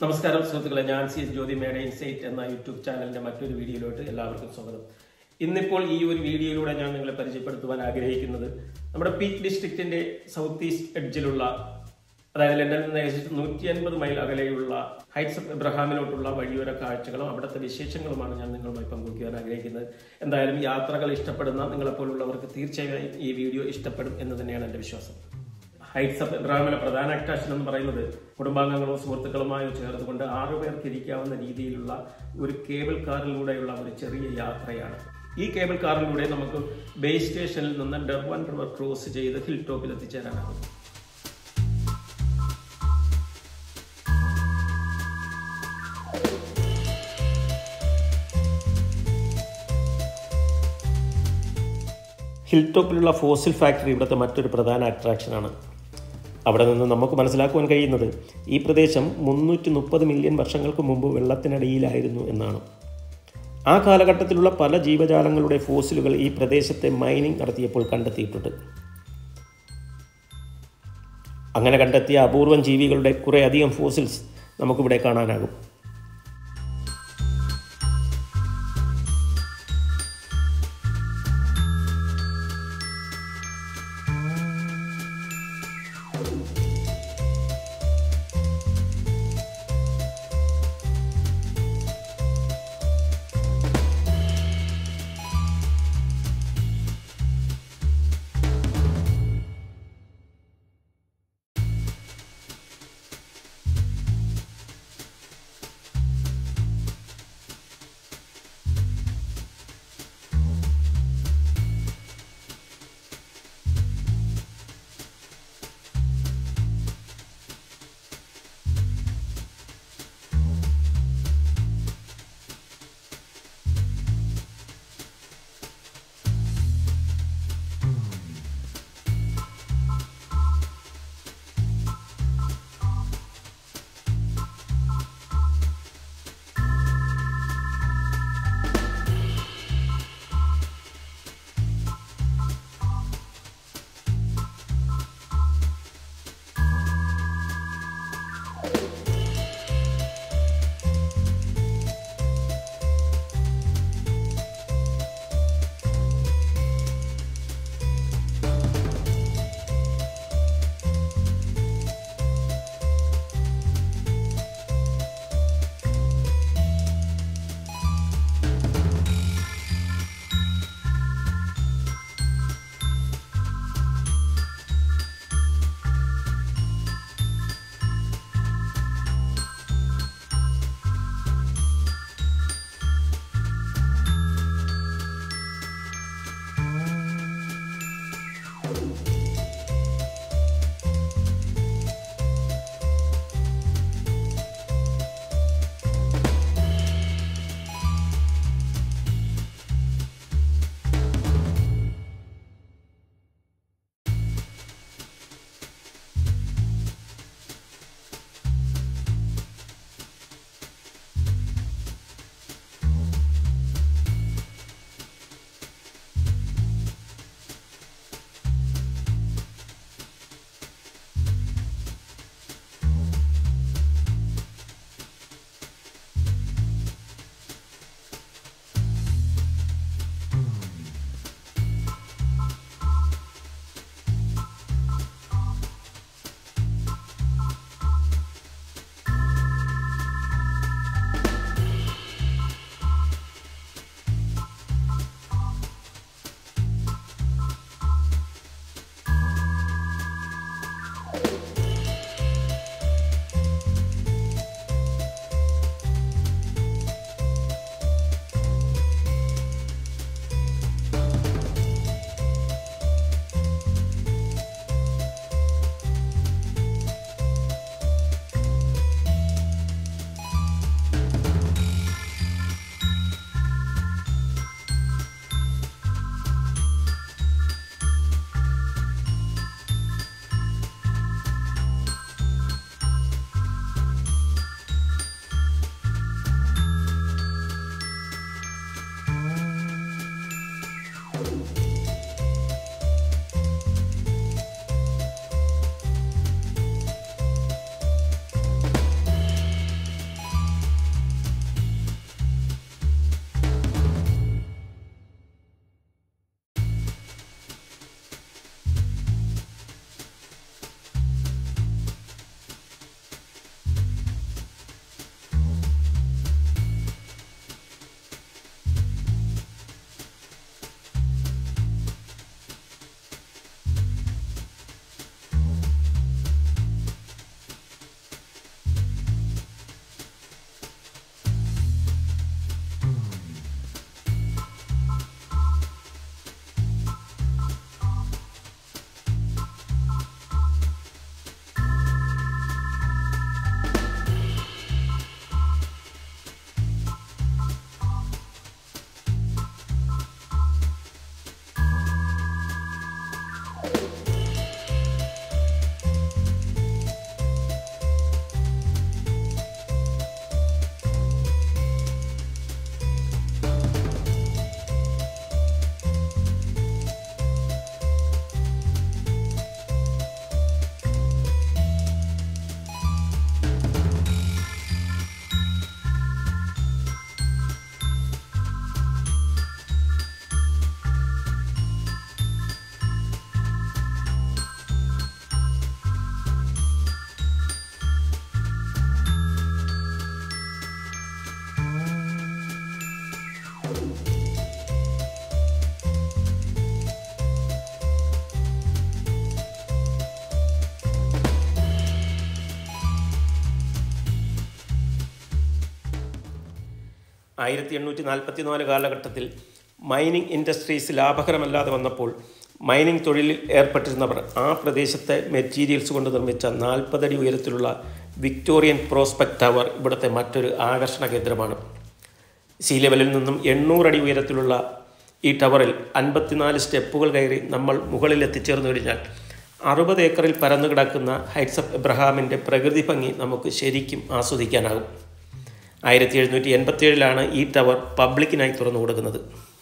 നമസ്കാരം സുഹൃത്തുക്കളെ ഞാൻ സി എസ് ജ്യോതി മേഡ ഇൻസൈറ്റ് എന്ന യൂട്യൂബ് ചാനലിന്റെ മറ്റൊരു വീഡിയോയിലോട്ട് എല്ലാവർക്കും സ്വാഗതം ഇന്നിപ്പോൾ ഈ ഒരു വീഡിയോയിലൂടെ ഞാൻ നിങ്ങളെ പരിചയപ്പെടുത്തുവാൻ ആഗ്രഹിക്കുന്നത് നമ്മുടെ പീക്ക് ഡിസ്ട്രിക്റ്റിന്റെ സൗത്ത് ഈസ്റ്റ് എഡ്ജിലുള്ള അതായത് ലണ്ടനിൽ നിന്ന് ഏകദേശം നൂറ്റി അൻപത് മൈൽ അകലെയുള്ള ഹൈറ്റ്സ് ഓഫ് ഇബ്രഹാമിലോട്ടുള്ള വഴിയോര കാഴ്ചകളും അവിടുത്തെ വിശേഷങ്ങളുമാണ് ഞാൻ നിങ്ങളുമായി പങ്കുവയ്ക്കുവാൻ ആഗ്രഹിക്കുന്നത് എന്തായാലും യാത്രകൾ ഇഷ്ടപ്പെടുന്ന നിങ്ങളെപ്പോലുള്ളവർക്ക് തീർച്ചയായും ഈ വീഡിയോ ഇഷ്ടപ്പെടും എന്ന് തന്നെയാണ് എൻ്റെ വിശ്വാസം ഹൈറ്റ്സ് ഓഫ് ഇബ്രാഹിമിലെ പ്രധാന അട്രാക്ഷൻ എന്ന് പറയുന്നത് കുടുംബാംഗങ്ങളോ സുഹൃത്തുക്കളുമായോ ചേർന്നുകൊണ്ട് ആറു പേർക്ക് ഇരിക്കാവുന്ന രീതിയിലുള്ള ഒരു കേബിൾ കാറിലൂടെയുള്ള ഒരു ചെറിയ യാത്രയാണ് ഈ കേബിൾ കാറിലൂടെ നമുക്ക് ബേസ് സ്റ്റേഷനിൽ നിന്ന് ഡെർവൻ റിവർ ക്രോസ് ചെയ്ത് ഹിൽ ടോപ്പിൽ എത്തിച്ചേരാനാകും ഹിൽ ടോപ്പിലുള്ള ഫോസിൽ ഫാക്ടറി ഇവിടുത്തെ മറ്റൊരു പ്രധാന അട്രാക്ഷനാണ് അവിടെ നിന്ന് നമുക്ക് മനസ്സിലാക്കുവാൻ കഴിയുന്നത് ഈ പ്രദേശം മുന്നൂറ്റി മുപ്പത് മില്യൺ വർഷങ്ങൾക്ക് മുമ്പ് വെള്ളത്തിനടിയിലായിരുന്നു എന്നാണ് ആ കാലഘട്ടത്തിലുള്ള പല ജീവജാലങ്ങളുടെ ഫോസിലുകൾ ഈ പ്രദേശത്തെ മൈനിങ് നടത്തിയപ്പോൾ കണ്ടെത്തിയിട്ടുണ്ട് അങ്ങനെ കണ്ടെത്തിയ അപൂർവം ജീവികളുടെ കുറേ അധികം ഫോസിൽസ് നമുക്കിവിടെ കാണാനാകും ആയിരത്തി എണ്ണൂറ്റി നാൽപ്പത്തി നാല് കാലഘട്ടത്തിൽ മൈനിങ് ഇൻഡസ്ട്രീസ് ലാഭകരമല്ലാതെ വന്നപ്പോൾ മൈനിങ് തൊഴിലിൽ ഏർപ്പെട്ടിരുന്നവർ ആ പ്രദേശത്തെ മെറ്റീരിയൽസ് കൊണ്ട് നിർമ്മിച്ച നാൽപ്പതടി ഉയരത്തിലുള്ള വിക്ടോറിയൻ പ്രോസ്പെക്ട് ടവർ ഇവിടുത്തെ മറ്റൊരു ആകർഷണ കേന്ദ്രമാണ് സീ ലെവലിൽ നിന്നും എണ്ണൂറടി ഉയരത്തിലുള്ള ഈ ടവറിൽ അൻപത്തിനാല് സ്റ്റെപ്പുകൾ കയറി നമ്മൾ മുകളിൽ എത്തിച്ചേർന്നു കഴിഞ്ഞാൽ അറുപത് ഏക്കറിൽ പരന്നു കിടക്കുന്ന ഹൈറ്റ്സ് ഓഫ് എബ്രഹാമിൻ്റെ പ്രകൃതി ഭംഗി നമുക്ക് ശരിക്കും ആസ്വദിക്കാനാകും ആയിരത്തി എഴുന്നൂറ്റി എൺപത്തി ഏഴിലാണ് ഈ ടവർ പബ്ലിക്കിനായി തുറന്നു കൊടുക്കുന്നത്